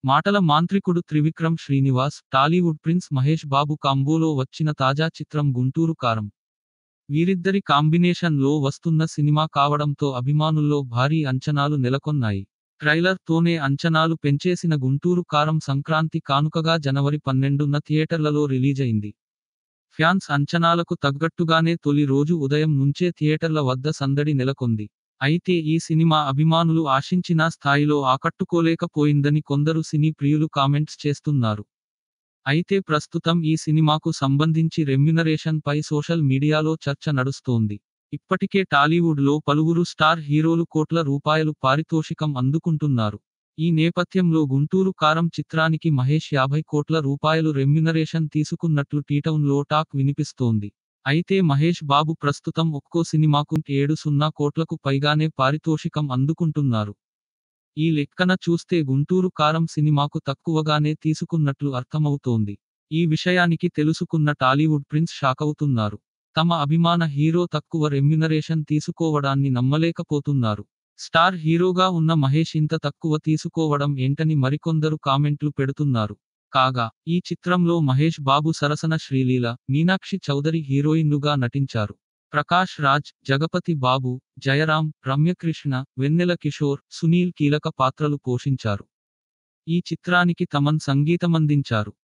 మాటల మాంత్రికుడు త్రివిక్రమ్ శ్రీనివాస్ టాలీవుడ్ ప్రిన్స్ మహేష్ బాబు కాంబోలో వచ్చిన తాజా చిత్రం గుంటూరు కారం వీరిద్దరి కాంబినేషన్ లో వస్తున్న సినిమా కావడంతో అభిమానుల్లో భారీ అంచనాలు నెలకొన్నాయి ట్రైలర్ తోనే అంచనాలు పెంచేసిన గుంటూరు కారం సంక్రాంతి కానుకగా జనవరి పన్నెండున థియేటర్లలో రిలీజైంది ఫ్యాన్స్ అంచనాలకు తగ్గట్టుగానే తొలి రోజు ఉదయం నుంచే థియేటర్ల వద్ద సందడి నెలకొంది అయితే ఈ సినిమా అభిమానులు ఆశించిన స్థాయిలో ఆకట్టుకోలేకపోయిందని కొందరు సినీ ప్రియులు కామెంట్స్ చేస్తున్నారు అయితే ప్రస్తుతం ఈ సినిమాకు సంబంధించి రెమ్యునరేషన్ పై సోషల్ మీడియాలో చర్చ నడుస్తోంది ఇప్పటికే టాలీవుడ్ లో పలువురు స్టార్ హీరోలు కోట్ల రూపాయలు పారితోషికం అందుకుంటున్నారు ఈ నేపథ్యంలో గుంటూరు కారం చిత్రానికి మహేష్ యాభై కోట్ల రూపాయలు రెమ్యునరేషన్ తీసుకున్నట్లు టీటౌన్ లో టాక్ వినిపిస్తోంది అయితే మహేష్ బాబు ప్రస్తుతం ఒక్కో సినిమాకు ఏడు సున్నా కోట్లకు పైగానే పారితోషికం అందుకుంటున్నారు ఈ లెక్కన చూస్తే గుంటూరు కారం సినిమాకు తక్కువగానే తీసుకున్నట్లు అర్థమవుతోంది ఈ విషయానికి తెలుసుకున్న టాలీవుడ్ ప్రిన్స్ షాకవుతున్నారు తమ అభిమాన హీరో తక్కువ రెమ్యునరేషన్ తీసుకోవడాన్ని నమ్మలేకపోతున్నారు స్టార్ హీరోగా ఉన్న మహేష్ ఇంత తక్కువ తీసుకోవడం ఏంటని మరికొందరు కామెంట్లు పెడుతున్నారు కాగా ఈ చిత్రంలో మహేష్ బాబు సరసన శ్రీలీల మీనాక్షి చౌదరి హీరోయిన్లుగా నటించారు ప్రకాష్ రాజ్ జగపతి బాబు జయరాం రమ్యకృష్ణ వెన్నెల కిషోర్ సునీల్ కీలక పాత్రలు పోషించారు ఈ చిత్రానికి తమన్ సంగీతమందించారు